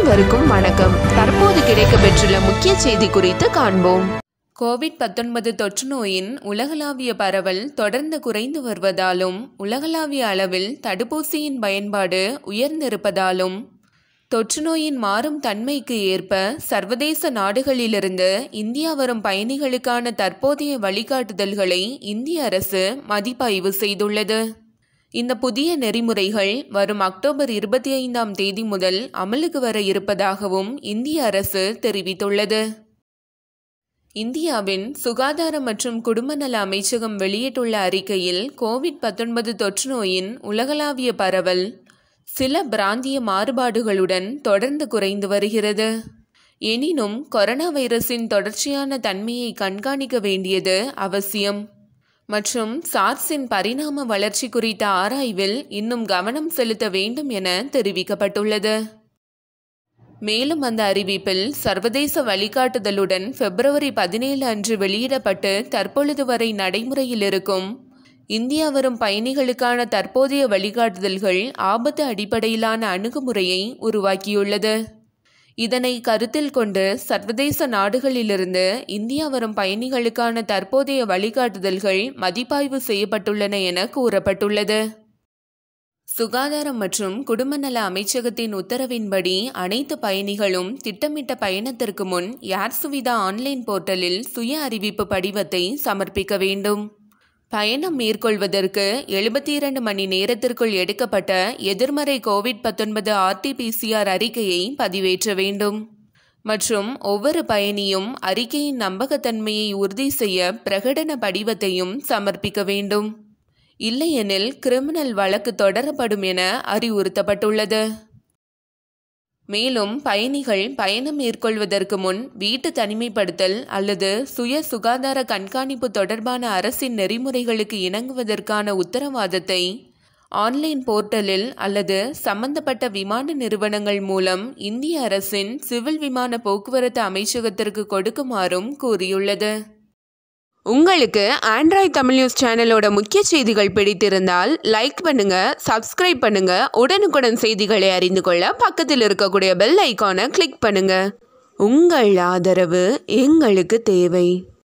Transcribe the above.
அனைவருக்கும் வணக்கம் தற்போது கிடைக்கப்பெற்றுள்ள முக்கிய செய்தி குறித்து காண்போம் கோவிட் பத்தொன்பது தொற்று நோயின் உலகளாவிய பரவல் தொடர்ந்து குறைந்து வருவதாலும் உலகளாவிய அளவில் தடுப்பூசியின் பயன்பாடு உயர்ந்திருப்பதாலும் தொற்று நோயின் மாறும் தன்மைக்கு ஏற்ப சர்வதேச நாடுகளிலிருந்து இந்தியா வரும் பயணிகளுக்கான தற்போதைய வழிகாட்டுதல்களை இந்திய அரசு மதிப்பாய்வு செய்துள்ளது இந்த புதிய நெறிமுறைகள் வரும் அக்டோபர் இருபத்தி ஐந்தாம் தேதி முதல் அமலுக்கு வர இருப்பதாகவும் இந்திய அரசு தெரிவித்துள்ளது இந்தியாவின் சுகாதார மற்றும் குடும்ப நல அமைச்சகம் வெளியிட்டுள்ள அறிக்கையில் கோவிட் பத்தொன்பது தொற்று நோயின் உலகளாவிய பரவல் சில பிராந்திய மாறுபாடுகளுடன் தொடர்ந்து குறைந்து வருகிறது எனினும் கொரோனா வைரஸின் தொடர்ச்சியான தன்மையை கண்காணிக்க வேண்டியது அவசியம் மற்றும் சார்ஸின் பரிணாம வளர்ச்சி குறித்த ஆராய்வில் இன்னும் கவனம் செலுத்த வேண்டும் என தெரிவிக்கப்பட்டுள்ளது மேலும் அந்த அறிவிப்பில் சர்வதேச வழிகாட்டுதலுடன் பிப்ரவரி பதினேழு அன்று வெளியிடப்பட்டு தற்பொழுது வரை நடைமுறையில் இருக்கும் இந்தியா வரும் பயணிகளுக்கான தற்போதைய வழிகாட்டுதல்கள் ஆபத்து அடிப்படையிலான அணுகுமுறையை உருவாக்கியுள்ளது இதனை கருத்தில் கொண்டு சர்வதேச நாடுகளிலிருந்து இந்தியா வரும் பயணிகளுக்கான தற்போதைய வழிகாட்டுதல்கள் மதிப்பாய்வு செய்யப்பட்டுள்ளன என கூறப்பட்டுள்ளது சுகாதாரம் மற்றும் குடும்ப நல அமைச்சகத்தின் உத்தரவின்படி அனைத்து பயணிகளும் திட்டமிட்ட பயணத்திற்கு முன் யார் சுவிதா ஆன்லைன் போர்ட்டலில் சுய அறிவிப்பு படிவத்தை சமர்ப்பிக்க வேண்டும் பயணம் மேற்கொள்வதற்கு எழுபத்தி இரண்டு மணி நேரத்திற்குள் எடுக்கப்பட்ட எதிர்மறை கோவிட் பத்தொன்பது ஆர்டிபிசிஆர் அறிக்கையை பதிவேற்ற வேண்டும் மற்றும் ஒவ்வொரு பயணியும் அறிக்கையின் நம்பகத்தன்மையை உறுதி செய்ய பிரகடன படிவத்தையும் சமர்ப்பிக்க வேண்டும் இல்லையெனில் கிரிமினல் வழக்கு தொடரப்படும் என அறிவுறுத்தப்பட்டுள்ளது மேலும் பயணிகள் பயணம் மேற்கொள்வதற்கு முன் வீட்டு தனிமைப்படுத்தல் அல்லது சுய சுகாதார கண்காணிப்பு தொடர்பான அரசின் நெறிமுறைகளுக்கு இணங்குவதற்கான உத்தரவாதத்தை ஆன்லைன் போர்ட்டலில் அல்லது சம்பந்தப்பட்ட விமான நிறுவனங்கள் மூலம் இந்திய அரசின் சிவில் விமான போக்குவரத்து அமைச்சகத்திற்கு கொடுக்குமாறும் கூறியுள்ளது உங்களுக்கு ஆண்ட்ராய்ட் தமிழ் நியூஸ் சேனலோட முக்கிய செய்திகள் பிடித்திருந்தால் லைக் பண்ணுங்க சப்ஸ்கிரைப் பண்ணுங்க உடனுக்குடன் செய்திகளை அறிந்து கொள்ள பக்கத்தில் இருக்கக்கூடிய பெல் ஐக்கானை கிளிக் பண்ணுங்க உங்கள் ஆதரவு எங்களுக்கு தேவை